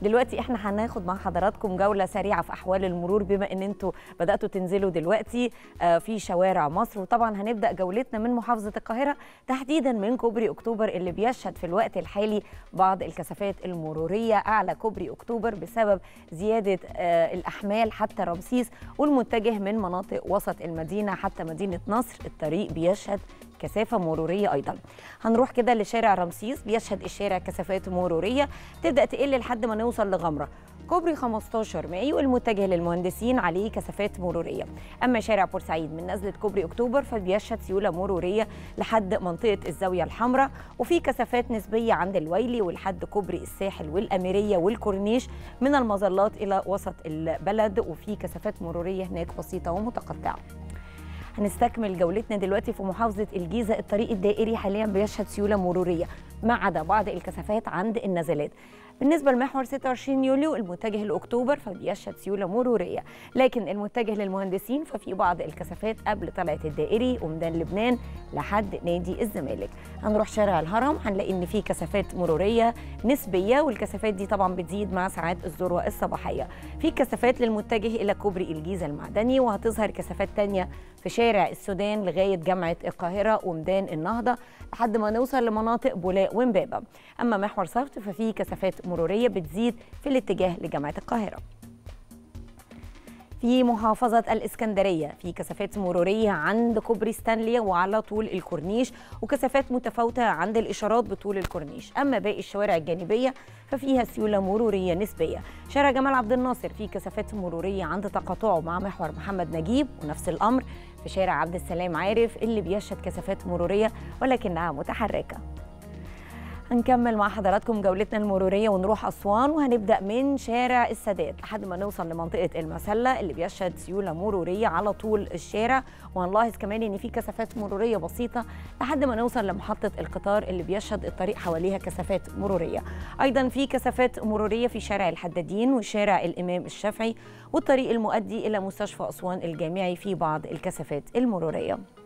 دلوقتي احنا هناخد مع حضراتكم جوله سريعه في احوال المرور بما ان انتوا بداتوا تنزلوا دلوقتي آه، في شوارع مصر وطبعا هنبدا جولتنا من محافظه القاهره تحديدا من كوبري اكتوبر اللي بيشهد في الوقت الحالي بعض الكثافات المروريه اعلى كوبري اكتوبر بسبب زياده آه، الاحمال حتى رمسيس والمتجه من مناطق وسط المدينه حتى مدينه نصر الطريق بيشهد كثافه مروريه ايضا هنروح كده لشارع رمسيس بيشهد الشارع كثافات مروريه تبدا تقل لحد ما نوصل لغمره كوبري 15 مايو المتجه للمهندسين عليه كثافات مروريه اما شارع بورسعيد من نزله كوبري اكتوبر فبيشهد سيوله مروريه لحد منطقه الزاويه الحمراء وفي كثافات نسبيه عند الويلي ولحد كوبري الساحل والاميريه والكورنيش من المظلات الى وسط البلد وفي كثافات مروريه هناك بسيطه ومتقطعه هنستكمل جولتنا دلوقتي في محافظة الجيزة الطريق الدائري حاليا بيشهد سيولة مرورية ما عدا بعض الكثافات عند النزلات بالنسبة لمحور 26 يوليو المتجه لأكتوبر فبيشهد سيولة مرورية لكن المتجه للمهندسين ففي بعض الكثافات قبل طلعة الدائري وميدان لبنان لحد نادي الزمالك هنروح شارع الهرم هنلاقي ان في كثافات مرورية نسبية والكثافات دي طبعا بتزيد مع ساعات الذروة الصباحية في كثافات للمتجه إلى كوبري الجيزة المعدني وهتظهر كثافات تانية في شارع السودان لغاية جامعة القاهرة وميدان النهضة لحد ما نوصل لمناطق بولاق ومبابة أما محور صفت ففي كثافات مرورية بتزيد في الاتجاه لجامعة القاهرة في محافظة الإسكندرية في كثافات مرورية عند كوبري ستانلي وعلى طول الكورنيش وكثافات متفاوتة عند الإشارات بطول الكورنيش أما باقي الشوارع الجانبية ففيها سيولة مرورية نسبية شارع جمال عبد الناصر فيه كثافات مرورية عند تقاطعه مع محور محمد نجيب ونفس الأمر في شارع عبد السلام عارف اللي بيشهد كثافات مرورية ولكنها متحركة هنكمل مع حضراتكم جولتنا المروريه ونروح اسوان وهنبدا من شارع السادات لحد ما نوصل لمنطقه المسله اللي بيشهد سيوله مروريه على طول الشارع وهنلاحظ كمان ان في كثافات مروريه بسيطه لحد ما نوصل لمحطه القطار اللي بيشهد الطريق حواليها كثافات مروريه ايضا في كثافات مروريه في شارع الحدادين وشارع الامام الشافعي والطريق المؤدي الى مستشفى اسوان الجامعي في بعض الكثافات المروريه